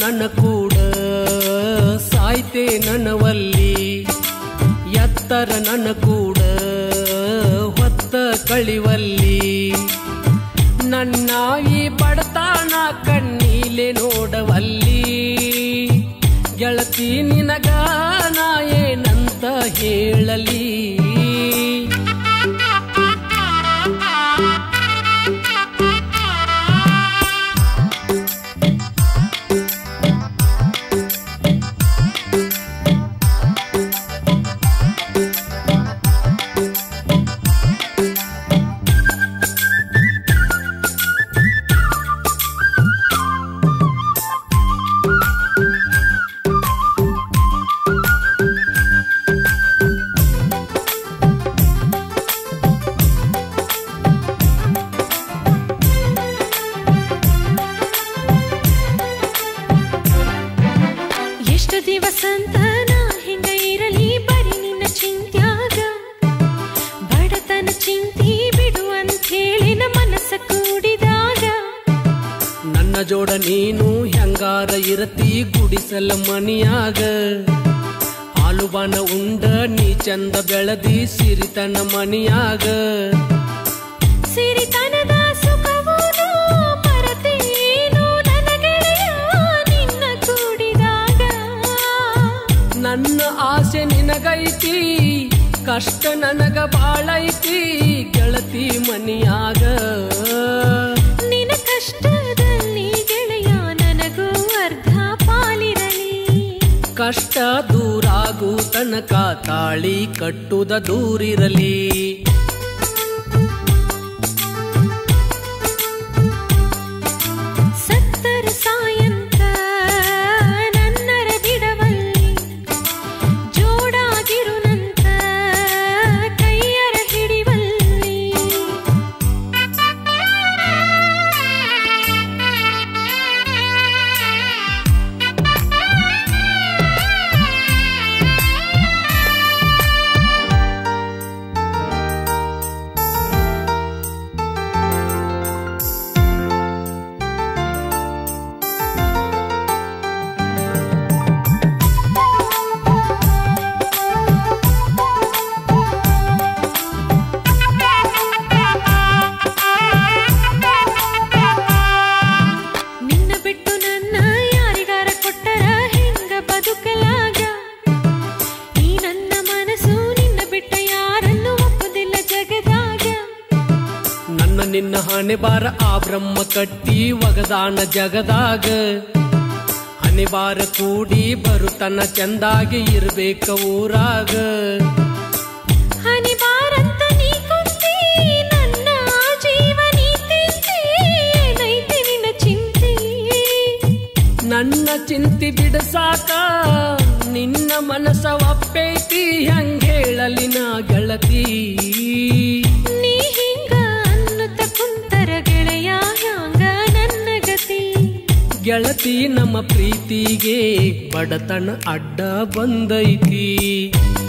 ನನ್ನ ಕೂಡ ಸಾಯ್ತೆ ನನವಲ್ಲಿ ಎತ್ತರ ನನ್ನ ಕೂಡ ಹೊತ್ತ ಕಳಿವಲ್ಲಿ ನನ್ನ ಈ ಬಡತಾನ ಕಣ್ಣೀಲೆ ನೋಡವಲ್ಲಿ ಗೆಳತಿ ನಿನಗ ನಾ ಏನಂತ ಹೇಳಲಿ ಎಷ್ಟು ದಿವಸ ಅಂತ ನಾ ಹಿಂಗ ಇರಲಿ ಬರೀ ನಿನ್ನ ಚಿಂತ್ಯಾಗ ಬಡತನ ಚಿಂತಿ ಬಿಡು ಅಂತ ಹೇಳಿ ನಮ್ಮ ಮನಸ್ಸ ಕೂಡಿದಾಗ ನನ್ನ ಜೋಡ ನೀನು ಹೆಂಗಾರ ಇರತಿ ಗುಡಿಸಲ ಮನಿಯಾಗ ಹಾಲುಬಾನ ಉಂಡ ನೀ ಚಂದ ಬೆಳದಿ ಸಿರಿತನ ಮನಿಯಾಗ ಸಿರಿತನದ ಸುಖವೂನು ಮರೆತೇನು ನನ್ನ ಗೆಳೆಯ ನಿನ್ನ ಕೂಡಿದಾಗ ನನ್ನ ಆಸೆ ನಿನಗೈತಿ ಕಷ್ಟ ನನಗ ಬಾಳೈತಿ ಗೆಳತಿ ಮನಿಯಾಗ ನಿನ್ನ ಕಷ್ಟದಲ್ಲಿ ಗೆಳೆಯ ನನಗೂ ಅರ್ಧ ಪಾಲಿರಲಿ ಕಷ್ಟ ದೂರಾಗು ತನಕ ತಾಳಿ ಕಟ್ಟುದ ದೂರಿರಲಿ ಸತ್ತರ ಸಾಯಂತ ನನ್ನರ ಬಿಡವಲ್ಲಿ ಜೋಡಾಗಿರುನಂತ ಕೈಯರ ಹಿಡಿವಲ್ಲಿ ನಿನ್ನ ಬಿಟ್ಟು ನನ್ನ ಯಾರಿಗಾರ ಕೊಟ್ಟರ ಹೆಂಗ ಬದುಕಲಾಗ ಈ ನನ್ನ ಮನಸ್ಸು ನಿನ್ನ ಬಿಟ್ಟ ಯಾರನ್ನು ಒಪ್ಪುದಿಲ್ಲ ಜಗದಾಗ ನನ್ನ ನಿನ್ನ ಹಣೆ ಬಾರ ಆ ಬ್ರಹ್ಮ ಕಟ್ಟಿ ಒಗದಾನ ಜಗದಾಗ ಹಣೆ ಬಾರ ಕೂಡಿ ಬರುತನ ಚಂದಾಗಿ ಇರ್ಬೇಕ ಊರಾಗ ಹನಿ ಬಾರಂತ ನೀ ಕುಂತಿ ನನ್ನ ಜೀವ ನೀ ತಿಂತಿ ಏನೈತಿ ನಿನ್ನ ಚಿಂತೆ ನನ್ನ ಚಿಂತಿ ಬಿಡಸಾಕ ನಿನ್ನ ಮನಸ ಒಪ್ಪೈತಿ ಹಂಗ ಹೇಳಲಿ ನಾ ಗೆಳತಿ ನೀ ಹಿಂಗ ಅನ್ನುತ್ತ ಕುಂತರ ಗೆಳೆಯ ಹ್ಯಾಂಗ ನನ್ನ ಗತಿ ಗೆಳತಿ ನಮ್ಮ ಪ್ರೀತಿಗೆ ಬಡತನ ಅಡ್ಡ ಬಂದೈತಿ